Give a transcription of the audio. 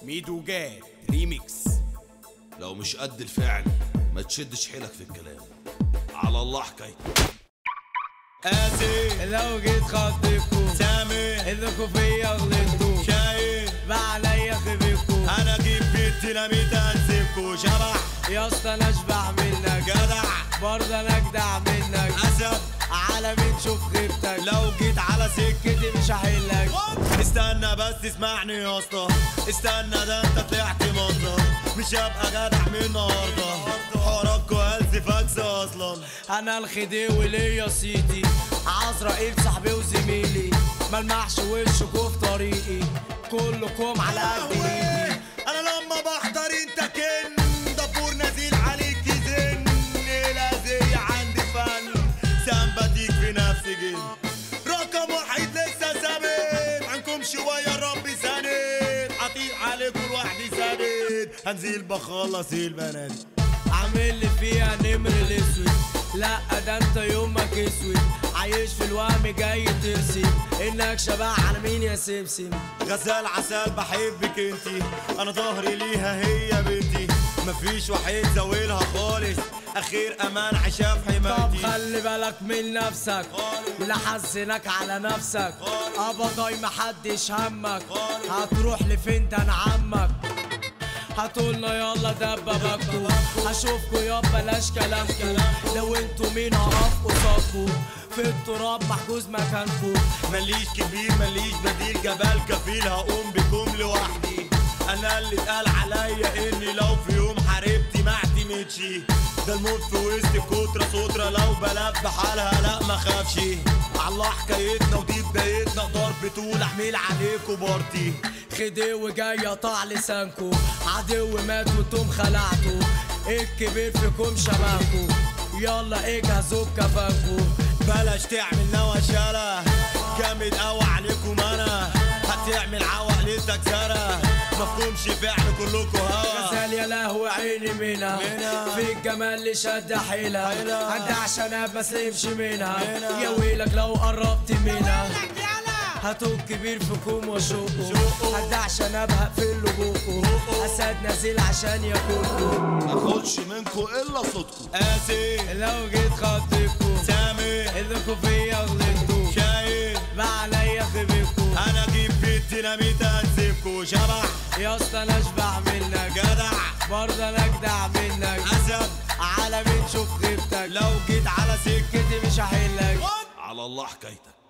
ميدو جاد ريميكس لو مش قد الفعل ما تشدش حيلك في الكلام على الله حكايتك قاسي لو جيت خطيكوا سامي انكوا فيا غلطتوا شايف بقى عليا خبيكوا انا اجيب بيت ديناميت انسفكوا شبح يا اسطى انا اشبع منك جدع برضه انا اجدع منك اسد على مين تشوف غيرتك لو جيت على سكتي كده مش هحلك استنى بس اسمعني يا اسطى استنى ده انت طلعت منظر مش هبقى جدع من النهارده حوارك وهلز فاكس اصلا انا الخديوي ليا سيدي عزرائيل صاحبي وزميلي ملمحش وشكوا في طريقي كلكم على قد ايدي انا لما بحضر انت كن دبور نزيل عليك يزن لازي عندي فن سامباتيك في نفسي جن رقم واحد لسه ثابت عنكم شوية ربي سند عطيل عليكم لوحدي سند هنزيل بخلص البنات عامل لي فيها نمر الاسود لا ده انت يومك اسود عايش في الوهم جاي ترسم انك شبه على مين يا سمسم غزال عسل بحبك انتي انا ظهري ليها هي بنتي مفيش واحد زاولها خالص اخير امان عشا في طب حمايتي خلي بالك من نفسك خالص. ولا حزنك على نفسك خالص. ابضاي محدش همك خالص. هتروح لفين ده انا عمك هتقولنا يلا دبابكوا هشوفكوا يا بلاش كلامكوا لو انتوا مين هقف قصادكوا في التراب محجوز مكانكوا ماليش كبير ماليش بديل جبال كفيل هقوم بكم لوحدي انا اللي اتقال عليا اني لو في يوم حاربتي ما اعتمدش ده الموت في وسط كترة سترة لو بلف بحالها لا ما خافش الله حكايتنا ودي بدايتنا ضرب طول احمل عليكوا بارتي خديوي جاي قطع لسانكو عدو مات وانتم خلعتوا الكبير فيكم شبهكوا يلا اجهزوا بكفانكو بلاش تعمل نوشالة جامد قوي عليكم انا هتعمل عوقلتك سنة مفهومش فعل كلكوا هوا غزال يا لهوي عيني منها منها. في الجمال اللي شد حيلها حيلها. عندي عشان ابقى سلمش منها منها. يا ويلك لو قربت منها هاتوا الكبير فيكم وشوقوا شوقوا. عندي عشان ابقى اقفل له بوقه بوقه. اسد نازل عشان ياكلكوا ماخدش منكو الا صوتكو قاسي لو جيت خطيكوا سامي انكوا فيا غلطتوا شايف بقى عليا خبيكوا انا اجيب بيت ديناميت انسفكوا شبح يا اسطى انا اشبع منك جدع برضه انا اجدع منك اسد على مين تشوف غيرتك لو جيت على سكتي كده مش هحلك على الله حكايتك